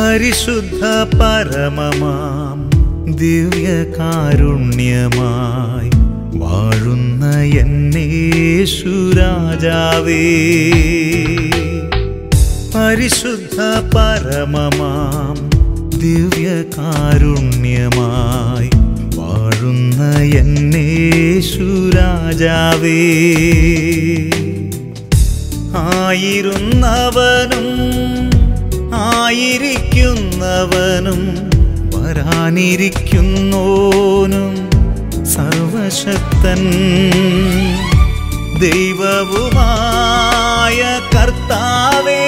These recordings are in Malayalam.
പരിശുദ്ധ പരമമാം ദിവ്യകാരുണ്യമായി വാഴുന്ന എന്നേശുരാജാവേ പരിശുദ്ധ പരമമാം ദിവ്യകാരുണ്യമായി വാഴുന്ന എന്നേശുരാജാവേ ആയിരുന്നവനും ആയിരിക്കുന്നവനും വരാനിരിക്കുന്നോനും സർവശക്തൻ ദൈവവുമായ കർത്താവേ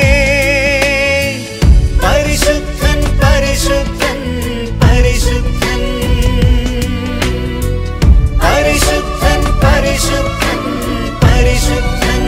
പരിശുദ്ധൻ പരിശുദ്ധൻ പരിശുദ്ധൻ പരിശുദ്ധൻ പരിശുദ്ധൻ പരിശുദ്ധൻ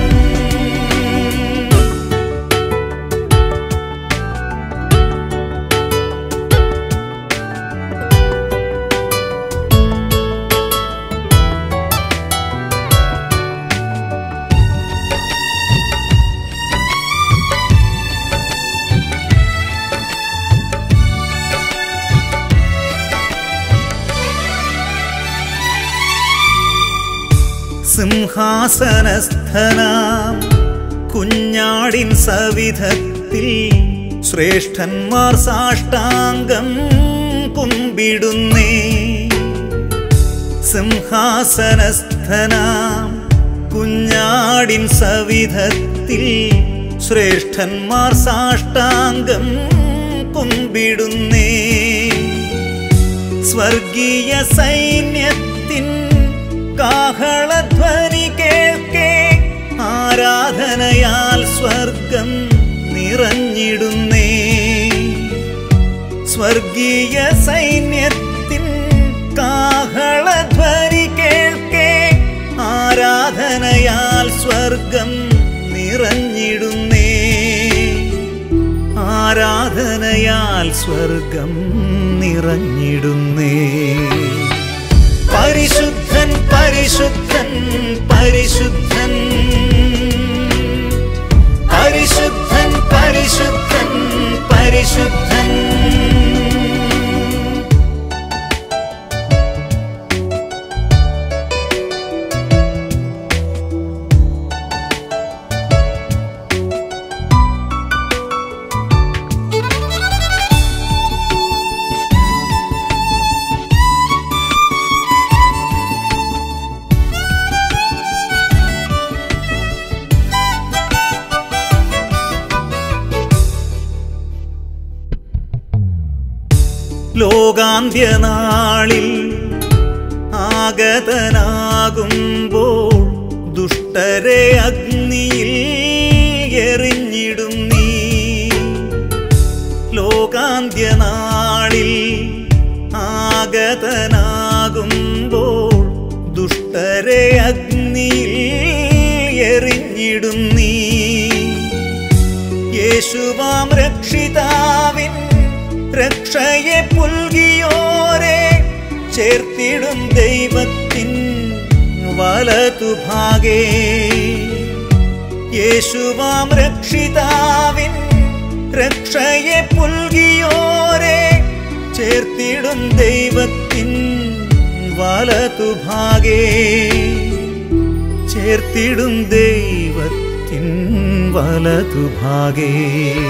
സിംഹാസനസ്ഥനാം കുഞ്ഞാടിൻ സവിധത്തിൽ ശ്രേഷ്ഠന്മാർ സാഷ്ടാംഗം കുമ്പിടുന്നേ സിംഹാസനസ്ഥനാം കുഞ്ഞാടിൻ സവിധത്തിൽ ശ്രേഷ്ഠന്മാർ സാഷ്ടാംഗം കുമ്പിടുന്നേ സ്വർഗീയ സൈന്യത്തിൻ കാഹളധ്വനി കേൾക്കേ ആരാധനയാൽ സ്വർഗം നിറഞ്ഞിടുന്നേ സ്വർഗീയ സൈന്യത്തിൻ കാഹളധ്വനി കേൾക്കേ ആരാധനയാൽ സ്വർഗം നിറഞ്ഞിടുന്നേ ആരാധനയാൽ സ്വർഗം നിറഞ്ഞിടുന്നേ പരിശുദ്ധൻ പരിശുദ്ധൻ പരിശുദ്ധൻ പരിശുദ്ധൻ പരിശുദ്ധൻ പരിശുദ്ധൻ ലോകാന്ത്യനാളിൽ ആഗതനാകുമ്പോൾ ദുഷ്ടരെ അഗ്നിയിൽ എറിഞ്ഞിടും നീ ലോകാന്ത്യനാളിൽ ആഗതനാകുമ്പോൾ ദുഷ്ടരെ അഗ്നിയിൽ എറിഞ്ഞിടും നീ യേശുവാം രക്ഷിതാവിൻ രക്ഷയെ പുൽകിയോരെ ചേർത്തിടും ദൈവത്തിൻ വലതുഭാഗേ യേശുവാം രക്ഷിതാവിൻ രക്ഷയെ പുൽകിയോരെ ചേർത്തിടും ദൈവത്തിൻ വലതുഭാഗേ ചേർത്തിടും ദൈവത്തിൻ വലതുഭാഗേ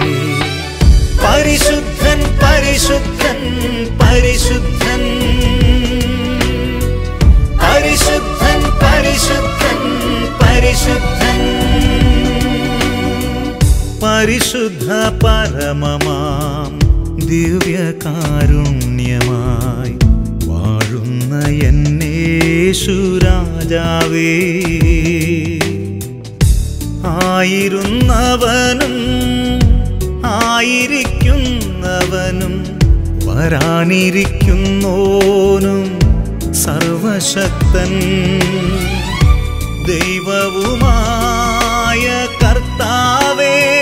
പരിശുദ്ധൻ പരിശുദ്ധൻ പരിശുദ്ധൻ പരിശുദ്ധൻ പരിശുദ്ധൻ പരിശുദ്ധൻ പരിശുദ്ധ പരമമാം ദിവ്യകാരുണ്യമായി വാഴുന്ന എന്നേശുരാജാവേ ആയിരുന്നവനും ആയിരിക്കുന്നവനും വരാനിരിക്കുന്നോനും സർവശക്തൻ ദൈവവുമായ കർത്താവേ